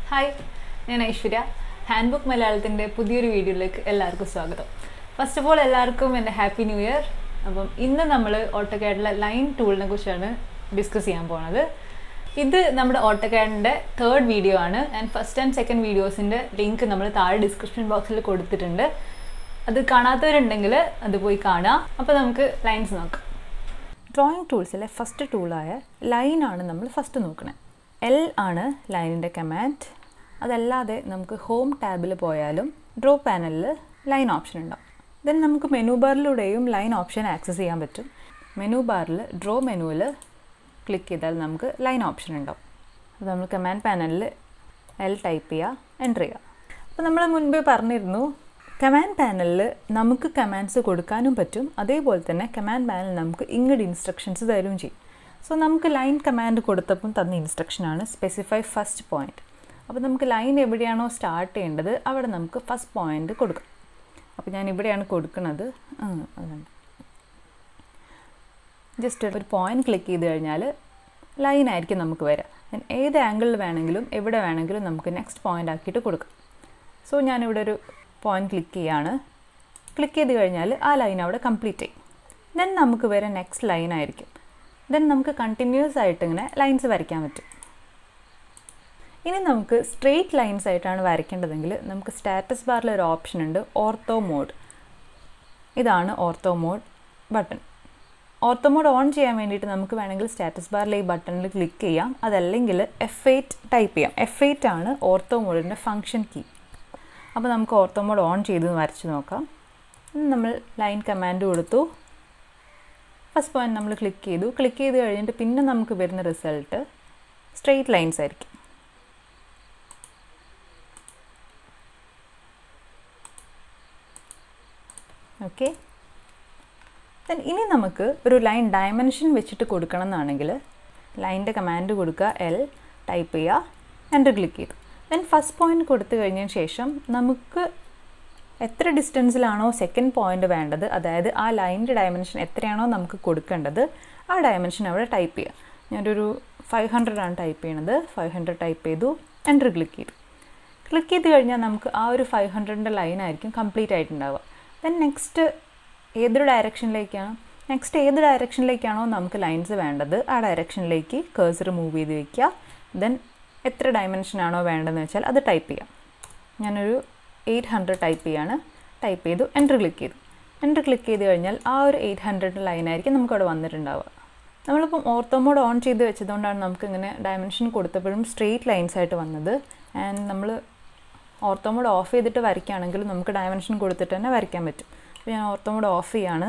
hi ഞാൻ Aishwarya hand book മലയാളത്തിൻ്റെ പുതിയൊരു വീഡിയോയിലേക്ക് എല്ലാവർക്കും സ്വാഗതം ഫസ്റ്റ് ഓഫ് ഓൾ എല്ലാവർക്കും എൻ്റെ ഹാപ്പി ന്യൂ ഇയർ അപ്പം ഇന്ന് നമ്മൾ ഓട്ടോകാഡിലെ ലൈൻ ടൂളിനെ കുറിച്ചാണ് ഡിസ്കസ് ചെയ്യാൻ പോണത് ഇത് നമ്മുടെ ഓട്ടോകാഡിൻ്റെ തേർഡ് വീഡിയോ ആണ് ആൻഡ് ഫസ്റ്റ് ആൻഡ് സെക്കൻഡ് വീഡിയോസിൻ്റെ ലിങ്ക് നമ്മൾ താഴെ ഡിസ്ക്രിപ്ഷൻ ബോക്സിൽ കൊടുത്തിട്ടുണ്ട് അത് കാണാത്തവരുണ്ടെങ്കിൽ അത് പോയി കാണാം അപ്പോൾ നമുക്ക് ലൈൻസ് നോക്കാം ഡ്രോയിങ് ടൂൾസിലെ ഫസ്റ്റ് ടൂളായ ലൈനാണ് നമ്മൾ ഫസ്റ്റ് നോക്കുന്നത് എൽ ആണ് ലൈനിൻ്റെ കമാൻഡ് അതല്ലാതെ നമുക്ക് ഹോം ടാബിൽ പോയാലും ഡ്രോ പാനലിൽ ലൈൻ ഓപ്ഷൻ ഉണ്ടാവും ദെൻ നമുക്ക് മെനു ബാറിലൂടെയും ലൈൻ ഓപ്ഷൻ ആക്സസ് ചെയ്യാൻ പറ്റും മെനു ബാറിൽ ഡ്രോ മെനുവിൽ ക്ലിക്ക് ചെയ്താൽ നമുക്ക് ലൈൻ ഓപ്ഷൻ ഉണ്ടാവും അപ്പോൾ നമ്മൾ കമാൻഡ് പാനലിൽ എൽ ടൈപ്പ് ചെയ്യുക എൻ്റർ ചെയ്യുക അപ്പോൾ നമ്മൾ മുൻപേ പറഞ്ഞിരുന്നു കമാൻഡ് പാനലിൽ നമുക്ക് കമാൻഡ്സ് കൊടുക്കാനും പറ്റും അതേപോലെ തന്നെ കമാൻഡ് പാനൽ നമുക്ക് ഇങ്ങോട്ട് ഇൻസ്ട്രക്ഷൻസ് തരുകയും ചെയ്യും സോ നമുക്ക് ലൈൻ കമാൻഡ് കൊടുത്തപ്പം തന്ന ഇൻസ്ട്രക്ഷനാണ് സ്പെസിഫൈ ഫസ്റ്റ് പോയിന്റ് അപ്പോൾ നമുക്ക് ലൈൻ എവിടെയാണോ സ്റ്റാർട്ട് ചെയ്യേണ്ടത് അവിടെ നമുക്ക് ഫസ്റ്റ് പോയിന്റ് കൊടുക്കാം അപ്പോൾ ഞാൻ ഇവിടെയാണ് കൊടുക്കുന്നത് ആ, അതുണ്ട് ജസ്റ്റ് ഒരു പോയിന്റ് ക്ലിക്ക് ചെയ്ത് കഴിഞ്ഞാൽ ലൈൻ ആയിരിക്കും നമുക്ക് വരിക Then ഏത് ആംഗിളിൽ വേണമെങ്കിലും എവിടെ വേണമെങ്കിലും നമുക്ക് നെക്സ്റ്റ് പോയിന്റ് ആക്കിയിട്ട് കൊടുക്കാം സോ ഞാനിവിടെ ഒരു പോയിന്റ് ക്ലിക്ക് ചെയ്യാണ് ക്ലിക്ക് ചെയ്ത് കഴിഞ്ഞാൽ ആ ലൈൻ അവിടെ കംപ്ലീറ്റ് ചെയ്യും ദെൻ നമുക്ക് വരെ നെക്സ്റ്റ് ലൈൻ ആയിരിക്കും ദെൻ നമുക്ക് കണ്ടിന്യൂസ് ആയിട്ട് ഇങ്ങനെ ലൈൻസ് വരയ്ക്കാൻ പറ്റും ഇനി നമുക്ക് സ്ട്രെയിറ്റ് ലൈൻസ് ആയിട്ടാണ് വരയ്ക്കേണ്ടതെങ്കിൽ നമുക്ക് സ്റ്റാറ്റസ് ബാറിൽ ഒരു ഓപ്ഷൻ ഉണ്ട് ഓർത്തോ മോഡ് ഇതാണ് ortho mode button ortho mode on ചെയ്യാൻ വേണ്ടിയിട്ട് നമുക്ക് വേണമെങ്കിൽ സ്റ്റാറ്റസ് ബാറിൽ ഈ ബട്ടണിൽ ക്ലിക്ക് ചെയ്യാം അതല്ലെങ്കിൽ എഫ് എയ്റ്റ് ടൈപ്പ് ചെയ്യാം എഫ് എയ്റ്റ് ആണ് ഓർത്തോ മോഡിൻ്റെ ഫങ്ഷൻ കീ അപ്പോൾ നമുക്ക് ഓർത്തോ മോഡ് ഓൺ ചെയ്ത് വരച്ച് നോക്കാം ഇനി നമ്മൾ ലൈൻ കമാൻഡ് കൊടുത്തു ഫസ്റ്റ് പോയിന്റ് നമ്മൾ ക്ലിക്ക് ചെയ്തു ക്ലിക്ക് ചെയ്ത് കഴിഞ്ഞിട്ട് പിന്നെ നമുക്ക് വരുന്ന റിസൾട്ട് സ്ട്രെയിറ്റ് ലൈൻസ് ആയിരിക്കും ഓക്കെ ദെൻ ഇനി നമുക്ക് ഒരു ലൈൻ ഡയമെൻഷൻ വെച്ചിട്ട് കൊടുക്കണം എന്നാണെങ്കിൽ ലൈനിൻ്റെ കമാൻഡ് കൊടുക്കുക എൽ ടൈപ്പ് ചെയ്യുക എൻ്റർ ക്ലിക്ക് ചെയ്തു ദെൻ ഫസ്റ്റ് പോയിന്റ് കൊടുത്തു കഴിഞ്ഞതിന് ശേഷം നമുക്ക് എത്ര ഡിസ്റ്റൻസിലാണോ സെക്കൻഡ് പോയിന്റ് വേണ്ടത് അതായത് ആ ലൈനിൻ്റെ ഡയമെൻഷൻ എത്രയാണോ നമുക്ക് കൊടുക്കേണ്ടത് ആ ഡയമെൻഷൻ അവിടെ ടൈപ്പ് ചെയ്യുക ഞാനൊരു ഫൈവ് ഹൺഡ്രഡ് ആണ് ടൈപ്പ് ചെയ്യണത് ഫൈവ് ഹൺഡ്രഡ് ടൈപ്പ് ചെയ്തു എൻ്റർ ക്ലിക്ക് ചെയ്തു ക്ലിക്ക് ചെയ്ത് കഴിഞ്ഞാൽ നമുക്ക് ആ ഒരു ഫൈവ് ഹൺഡ്രഡിൻ്റെ ലൈൻ ആയിരിക്കും കംപ്ലീറ്റ് ആയിട്ടുണ്ടാവുക ദെൻ നെക്സ്റ്റ് ഏതൊരു ഡയറക്ഷനിലേക്കാണ് നെക്സ്റ്റ് ഏത് ഡയറക്ഷനിലേക്കാണോ നമുക്ക് ലൈൻസ് വേണ്ടത് ആ ഡയറക്ഷനിലേക്ക് കേഴ്സർ മൂവ് ചെയ്ത് വയ്ക്കുക ദെൻ എത്ര ഡയമെൻഷനാണോ വേണ്ടതെന്ന് വെച്ചാൽ അത് ടൈപ്പ് ചെയ്യാം ഞാനൊരു എയ്റ്റ് ഹൺഡ്രഡ് ടൈപ്പ് ചെയ്യാണ് ടൈപ്പ് ചെയ്തു എൻ്റർ ക്ലിക്ക് ചെയ്തു എൻ്റർ ക്ലിക്ക് ചെയ്ത് കഴിഞ്ഞാൽ ആ ഒരു എയ്റ്റ് ഹൺഡ്രഡ് ലൈനായിരിക്കും നമുക്കവിടെ വന്നിട്ടുണ്ടാവുക നമ്മളിപ്പം ഓർത്തോ മോഡ് ഓൺ ചെയ്ത് വെച്ചതുകൊണ്ടാണ് നമുക്കിങ്ങനെ ഡയമെൻഷൻ കൊടുത്തപ്പോഴും സ്ട്രെയിറ്റ് ലൈൻസ് ആയിട്ട് വന്നത് ആൻഡ് നമ്മൾ ഓർത്തോ മോഡ് ഓഫ് ചെയ്തിട്ട് വരയ്ക്കുകയാണെങ്കിൽ നമുക്ക് ഡയമെൻഷൻ കൊടുത്തിട്ട് തന്നെ വരയ്ക്കാൻ പറ്റും അപ്പോൾ ഞാൻ ഓർത്തോ മോഡ് ഓഫ് ചെയ്യാണ്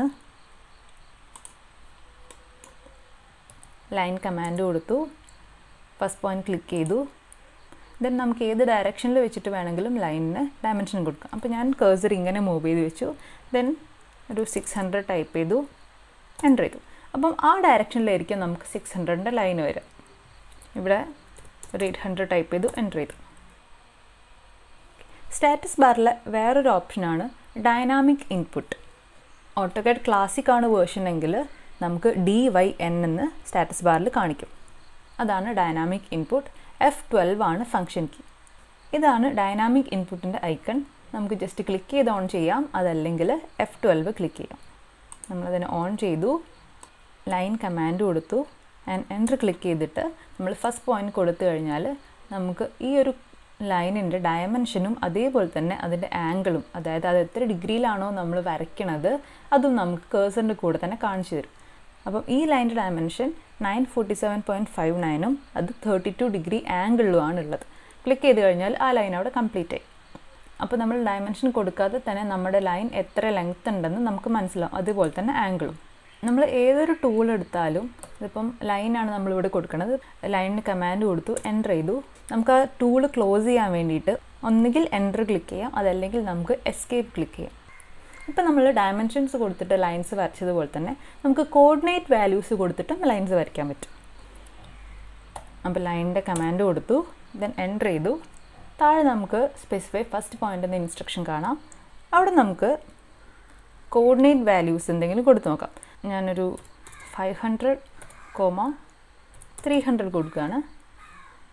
ലൈൻ കമാൻഡ് കൊടുത്തു ഫസ്റ്റ് പോയിന്റ് ക്ലിക്ക് ചെയ്തു ദെൻ നമുക്ക് ഏത് ഡയറക്ഷനിൽ വെച്ചിട്ട് വേണമെങ്കിലും ലൈനിന് ഡയമെൻഷൻ കൊടുക്കാം അപ്പോൾ ഞാൻ കേഴ്സർ ഇങ്ങനെ മൂവ് ചെയ്ത് വെച്ചു ദെൻ ഒരു സിക്സ് ഹൺഡ്രഡ് ടൈപ്പ് ചെയ്തു എൻ്റർ ചെയ്തു അപ്പം ആ ഡയറക്ഷനിലായിരിക്കും നമുക്ക് സിക്സ് ഹൺഡ്രഡിൻ്റെ ലൈൻ വരിക ഇവിടെ ഒരു എയ്റ്റ് ഹൺഡ്രഡ് ടൈപ്പ് ചെയ്തു എൻ്റർ ചെയ്തു സ്റ്റാറ്റസ് ബാറിലെ വേറൊരു ഓപ്ഷനാണ് ഡൈനാമിക് ഇൻപുട്ട് ഓട്ടോകാഡ് ക്ലാസിക് ആണ് വേർഷൻ എങ്കിൽ നമുക്ക് ഡി വൈ എൻ എന്ന് സ്റ്റാറ്റസ് ബാറിൽ കാണിക്കും അതാണ് ഡൈനാമിക് ഇൻപുട്ട് എഫ് ട്വൽവ് ആണ് ഫങ്ഷൻ കീ ഇതാണ് ഡൈനാമിക് ഇൻപുട്ടിൻ്റെ ഐക്കൺ നമുക്ക് ജസ്റ്റ് ക്ലിക്ക് ചെയ്ത് ഓൺ ചെയ്യാം അതല്ലെങ്കിൽ എഫ് ട്വൽവ് ക്ലിക്ക് ചെയ്യാം നമ്മളതിനെ ഓൺ ചെയ്തു ലൈൻ കമാൻഡ് കൊടുത്തു ആൻഡ് എൻ്റർ ക്ലിക്ക് ചെയ്തിട്ട് നമ്മൾ ഫസ്റ്റ് പോയിന്റ് കൊടുത്തു കഴിഞ്ഞാൽ നമുക്ക് ഈ ഒരു ലൈനിൻ്റെ ഡയമെൻഷനും അതേപോലെ തന്നെ അതിൻ്റെ ആംഗിളും അതായത് അത് എത്ര ഡിഗ്രിയിലാണോ നമ്മൾ വരയ്ക്കണത് അതും നമുക്ക് കേഴ്സറിൻ്റെ കൂടെ തന്നെ കാണിച്ചു തരും അപ്പം ഈ ലൈനിൻ്റെ dimension nine forty seven point five നയനും അത് തേർട്ടി ടു ഡിഗ്രി ആംഗിളിലുമാണ് ഉള്ളത് ക്ലിക്ക് ചെയ്ത് കഴിഞ്ഞാൽ ആ ലൈൻ അവിടെ കംപ്ലീറ്റ് ആയി അപ്പോൾ നമ്മൾ ഡയമെൻഷൻ കൊടുക്കാതെ തന്നെ നമ്മുടെ ലൈൻ എത്ര ലെങ്ത് ഉണ്ടെന്ന് നമുക്ക് മനസ്സിലാവും അതുപോലെ തന്നെ ആംഗിളും നമ്മൾ ഏതൊരു ടൂൾ എടുത്താലും ഇതിപ്പം ലൈനാണ് നമ്മളിവിടെ കൊടുക്കുന്നത് ലൈനിന് കമാൻഡ് കൊടുത്തു എൻ്റർ ചെയ്തു നമുക്ക് ആ ടൂൾ ക്ലോസ് ചെയ്യാൻ വേണ്ടിയിട്ട് ഒന്നുകിൽ എൻ്റർ ക്ലിക്ക് ചെയ്യാം അതല്ലെങ്കിൽ നമുക്ക് എസ്കേപ്പ് ക്ലിക്ക് ചെയ്യാം ഇപ്പം നമ്മൾ ഡയമെൻഷൻസ് കൊടുത്തിട്ട് ലൈൻസ് വരച്ചതുപോലെ തന്നെ നമുക്ക് കോർഡിനേറ്റ് വാല്യൂസ് കൊടുത്തിട്ടും ലൈൻസ് വരയ്ക്കാൻ പറ്റും അപ്പോൾ ലൈനിൻ്റെ കമാൻഡ് കൊടുത്തു ദെൻ എൻ്റർ ചെയ്തു താഴെ നമുക്ക് സ്പെസിഫൈ ഫസ്റ്റ് പോയിൻ്റ് എന്ന ഇൻസ്ട്രക്ഷൻ കാണാം അവിടെ നമുക്ക് കോർഡിനേറ്റ് വാല്യൂസ് എന്തെങ്കിലും കൊടുത്തു നോക്കാം ഞാനൊരു five hundred comma three hundred കൊടുക്കുകയാണ്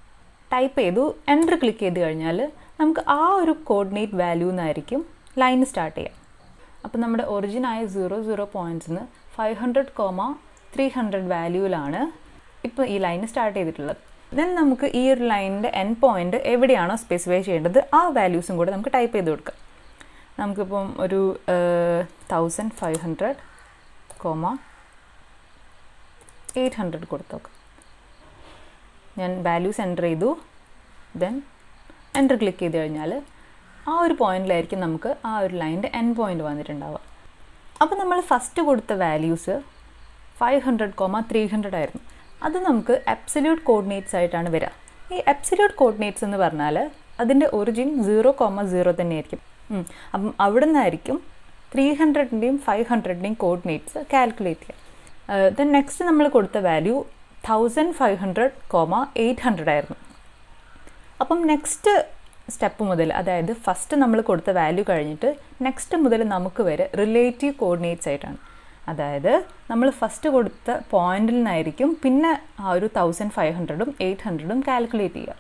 ടൈപ്പ് ചെയ്തു എൻ്റർ ക്ലിക്ക് ചെയ്ത് കഴിഞ്ഞാൽ നമുക്ക് ആ ഒരു കോർഡിനേറ്റ് വാല്യൂ എന്നായിരിക്കും ലൈൻ സ്റ്റാർട്ട് ചെയ്യാം അപ്പോൾ നമ്മുടെ ഒറിജിനായ സീറോ സീറോ പോയിൻറ്റ്സിന് five hundred comma three hundred വാല്യൂവിലാണ് ഇപ്പോൾ ഈ ലൈൻ സ്റ്റാർട്ട് ചെയ്തിട്ടുള്ളത് ദെൻ നമുക്ക് ഈ ഒരു ലൈനിൻ്റെ എൻ പോയിൻ്റ് എവിടെയാണോ സ്പെസിഫൈ ചെയ്യേണ്ടത് ആ വാല്യൂസും കൂടെ നമുക്ക് ടൈപ്പ് ചെയ്ത് കൊടുക്കാം നമുക്കിപ്പം ഒരു thousand five hundred comma eight hundred കൊടുത്തു നോക്കാം ഞാൻ വാല്യൂസ് എൻ്റർ ചെയ്തു ദെൻ എൻ്റർ ക്ലിക്ക് ചെയ്ത് കഴിഞ്ഞാൽ ആ ഒരു പോയിന്റിലായിരിക്കും നമുക്ക് ആ ഒരു ലൈനിൻ്റെ എൻ പോയിന്റ് വന്നിട്ടുണ്ടാവുക അപ്പോൾ നമ്മൾ ഫസ്റ്റ് കൊടുത്ത values five hundred comma three hundred ആയിരുന്നു അത് നമുക്ക് അബ്സല്യൂട്ട് കോർഡിനേറ്റ്സ് ആയിട്ടാണ് വരിക ഈ അബ്സല്യൂട്ട് കോർഡിനേറ്റ്സ് എന്ന് പറഞ്ഞാൽ അതിൻ്റെ ഒറിജിൻ സീറോ കോമ സീറോ തന്നെയായിരിക്കും അപ്പം അവിടെ നിന്നായിരിക്കും ത്രീ ഹൺഡ്രഡിൻ്റെയും ഫൈവ് ഹൺഡ്രഡിൻ്റെയും കോർഡിനേറ്റ്സ് കാൽക്കുലേറ്റ് ചെയ്യുക ദെൻ നെക്സ്റ്റ് നമ്മൾ കൊടുത്ത value thousand five hundred comma eight hundred ആയിരുന്നു അപ്പം നെക്സ്റ്റ് സ്റ്റെപ്പ് മുതൽ അതായത് ഫസ്റ്റ് നമ്മൾ കൊടുത്ത വാല്യൂ കഴിഞ്ഞിട്ട് നെക്സ്റ്റ് മുതൽ നമുക്ക് വരെ റിലേറ്റീവ് കോർഡിനേറ്റ്സ് ആയിട്ടാണ് അതായത് നമ്മൾ ഫസ്റ്റ് കൊടുത്ത പോയിന്റിൽ നിന്നായിരിക്കും പിന്നെ ആ ഒരു തൗസൻഡ് ഫൈവ് ഹൺഡ്രഡും എയ്റ്റ് ഹൺഡ്രഡും കാൽക്കുലേറ്റ് ചെയ്യുക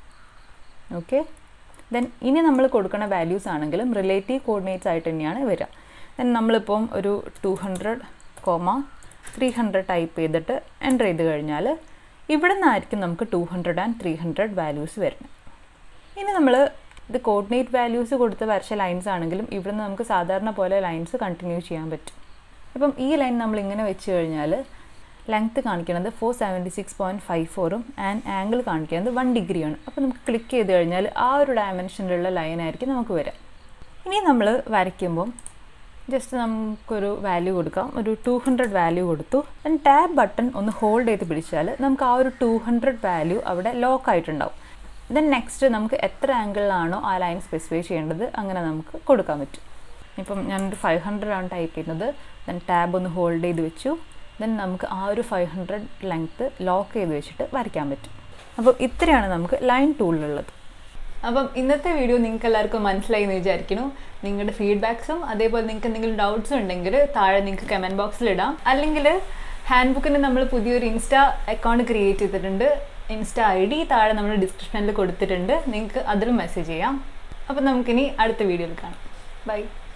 ഓക്കെ ദെൻ ഇനി നമ്മൾ കൊടുക്കുന്ന വാല്യൂസ് ആണെങ്കിലും റിലേറ്റീവ് കോർഡിനേറ്റ്സ് ആയിട്ട് തന്നെയാണ് വരിക ദെൻ നമ്മളിപ്പം ഒരു two hundred comma three hundred type ചെയ്തിട്ട് എൻ്റർ ചെയ്ത് കഴിഞ്ഞാൽ ഇവിടെ നിന്നായിരിക്കും നമുക്ക് two hundred and three hundred values വരുന്നത് ഇനി നമ്മൾ ഇത് കോർഡിനേറ്റ് വാല്യൂസ് കൊടുത്ത് വരച്ച ലൈൻസ് ആണെങ്കിലും ഇവിടെ നിന്ന് നമുക്ക് സാധാരണ പോലെ ലൈൻസ് കണ്ടിന്യൂ ചെയ്യാൻ പറ്റും ഇപ്പം ഈ ലൈൻ നമ്മൾ ഇങ്ങനെ വെച്ച് കഴിഞ്ഞാൽ ലെങ്ത്ത് കാണിക്കുന്നത് four seventy six point five ഫോറും ആൻഡ് ആംഗിൾ കാണിക്കുന്നത് വൺ ഡിഗ്രിയാണ് അപ്പോൾ നമുക്ക് ക്ലിക്ക് ചെയ്ത് കഴിഞ്ഞാൽ ആ ഒരു ഡയമെൻഷനിലുള്ള ലൈനായിരിക്കും നമുക്ക് വരാം ഇനി നമ്മൾ വരയ്ക്കുമ്പം ജസ്റ്റ് നമുക്കൊരു വാല്യൂ കൊടുക്കാം ഒരു ടു ഹൺഡ്രഡ് വാല്യൂ കൊടുത്തു ദെൻ ടാബ് ബട്ടൺ ഒന്ന് ഹോൾഡ് ചെയ്ത് പിടിച്ചാൽ നമുക്ക് ആ ഒരു ടു ഹൺഡ്രഡ് വാല്യൂ അവിടെ ലോക്ക് ആയിട്ടുണ്ടാവും ദെൻ നെക്സ്റ്റ് നമുക്ക് എത്ര ആംഗിളിലാണോ ആ ലൈൻ സ്പെസിഫൈ ചെയ്യേണ്ടത് അങ്ങനെ നമുക്ക് കൊടുക്കാൻ പറ്റും ഇപ്പം ഞാനൊരു ഫൈവ് ഹൺഡ്രഡ് ആണ് ടൈപ്പ് ചെയ്യുന്നത് ദെൻ ടാബ് ഒന്ന് ഹോൾഡ് ചെയ്ത് വെച്ചു ദെൻ നമുക്ക് ആ ഒരു ഫൈവ് ഹൺഡ്രഡ് ലെങ്ത്ത് ലോക്ക് ചെയ്ത് വെച്ചിട്ട് വരയ്ക്കാൻ പറ്റും അപ്പം ഇത്രയാണ് നമുക്ക് ലൈൻ ടൂളിലുള്ളത് അപ്പം ഇന്നത്തെ വീഡിയോ നിങ്ങൾക്ക് എല്ലാവർക്കും മനസ്സിലായി എന്ന് വിചാരിക്കുന്നു നിങ്ങളുടെ ഫീഡ്ബാക്സും അതേപോലെ നിങ്ങൾക്ക് എന്തെങ്കിലും ഡൗട്ട്സ് ഉണ്ടെങ്കിൽ താഴെ നിങ്ങൾക്ക് കമൻറ്റ് ബോക്സിൽ ഇടാം അല്ലെങ്കിൽ ഹാൻഡ് ബുക്കിന് നമ്മൾ പുതിയൊരു ഇൻസ്റ്റാ അക്കൗണ്ട് ക്രിയേറ്റ് ചെയ്തിട്ടുണ്ട് ഇൻസ്റ്റാ ഐ ഡി താഴെ നമ്മൾ ഡിസ്ക്രിപ്ഷനിൽ കൊടുത്തിട്ടുണ്ട് നിങ്ങൾക്ക് അതിലും മെസ്സേജ് ചെയ്യാം അപ്പം നമുക്കിനി അടുത്ത വീഡിയോയിൽ കാണാം ബൈ